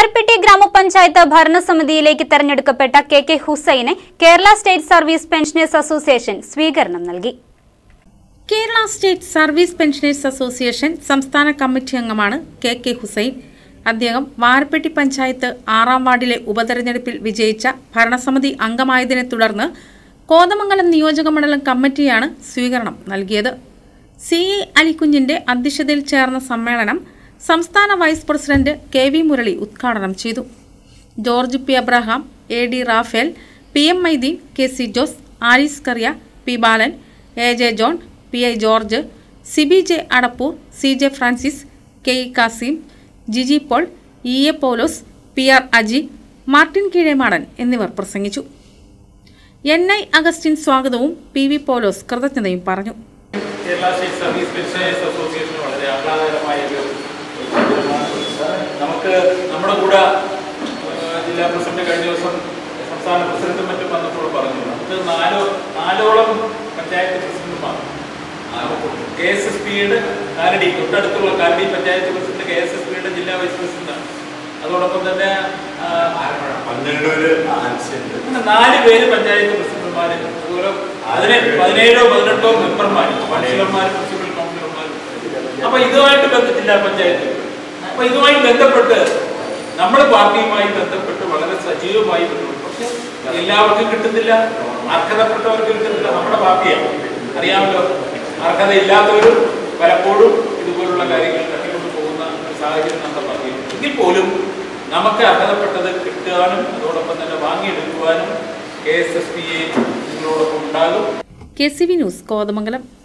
വാരപ്പെട്ടി ഗ്രാമപഞ്ചായത്ത് ഭരണസമിതിയിലേക്ക് തെരഞ്ഞെടുക്കപ്പെട്ട കെ കെ ഹുസൈനെ Kerala state service pensioners association സ്വീകരണം നൽകി Kerala state service pensioners association സംസ്ഥാന കമ്മിറ്റി അംഗമാണ് കെ കെ ഹുസൈൻ അദ്ദേഹം വാരപ്പെട്ടി പഞ്ചായത്ത് ആറാം വാർഡിലെ ഉപതെരഞ്ഞെടുപ്പിൽ വിജയിച്ച ഭരണസമിതി അംഗമായതിനെ തുടർന്ന് കോതമംഗലം നിയോജക മണ്ഡലം കമ്മിറ്റിയാണ് സ്വീകരണം നൽകിയത് സി എ അലിക്കുഞ്ഞിന്റെ അധ്യക്ഷതയിൽ ചേർന്ന സമ്മേളനം സംസ്ഥാന vice president K V Murali ഉദ്ഘാടനം ചെയ്തു George P Abraham A D Raphael P M Maideen K C Jose Alice Kariya P Balan A J John P I George Sibi J Adappoor C J Francis K E Kasim Jiji Paul E A Paulose P R Aji Martin Keezhemadan എന്നിവർ പ്രസംഗിച്ചു N I Augustine സ്വാഗതവും P V Paulose കൃതജ്ഞതയും പറഞ്ഞു Kerala state service pensioners association വളരെ ആഹ്ലാദകരമായ ഒരു ഉത്സവമാണ്. നമുക്ക് നമ്മുടെ കൂടെ ആ, ജില്ലാ പ്രസിഡന്റ് കഴിഞ്ഞ ദിവസം സംസ്ഥാന പ്രസിഡന്റും മറ്റും വന്നപ്പോൾ പറഞ്ഞു നമുക്ക് നാലോ നാലോളം പഞ്ചായത്ത് പ്രസിഡന്റുമാർ കെ എസ് എസ് പിയുടെ കാലടി തൊട്ടടുത്തുള്ള Kalady panchayat president K S S പിയുടെ ജില്ലാ വൈസ് പ്രസിഡന്റാണ് അതോടൊപ്പം തന്നെ ആ, പന്ത്രണ്ടൊരു ആൻസിയുണ്ട് അങ്ങനെ നാല് പേര് പഞ്ചായത്ത് പ്രസിഡന്റുമാര് അതുപോലെ അതിന് പതിനേഴോ പതിനെട്ടോ മെമ്പർമാർ കൗൺസിലർമാർ പ്രിൻസിപ്പൽ കൗൺസിലർമാർ അപ്പൊ ഇതുമായിട്ട് ബന്ധ ജില്ലാ പഞ്ചായത്ത് അപ്പൊ ഇതുമായി ബന്ധപ്പെട്ട് നമ്മുടെ പാർട്ടിയുമായി ബന്ധപ്പെട്ട് വളരെ സജീവമായി മുന്നോട്ട് പക്ഷെ എല്ലാവർക്കും കിട്ടുന്നില്ല അർഹതപ്പെട്ടവർക്ക് കിട്ടുന്നില്ല നമ്മുടെ പാർട്ടിയാണ് അറിയാമല്ലോ അർഹതയില്ലാത്തവരും പലപ്പോഴും ഇതുപോലുള്ള കാര്യങ്ങൾ തട്ടിക്കൊണ്ട് പോകുന്ന ഒരു സാഹചര്യം നമ്മുടെ പാർട്ടിയുണ്ട് എങ്കിൽ പോലും നമുക്ക് അർഹതപ്പെട്ടത് കിട്ടാനും അതോടൊപ്പം തന്നെ വാങ്ങിയെടുക്കുവാനും K S S P A നിങ്ങളോടൊപ്പം ഉണ്ടാകും K C V news Kothamangalam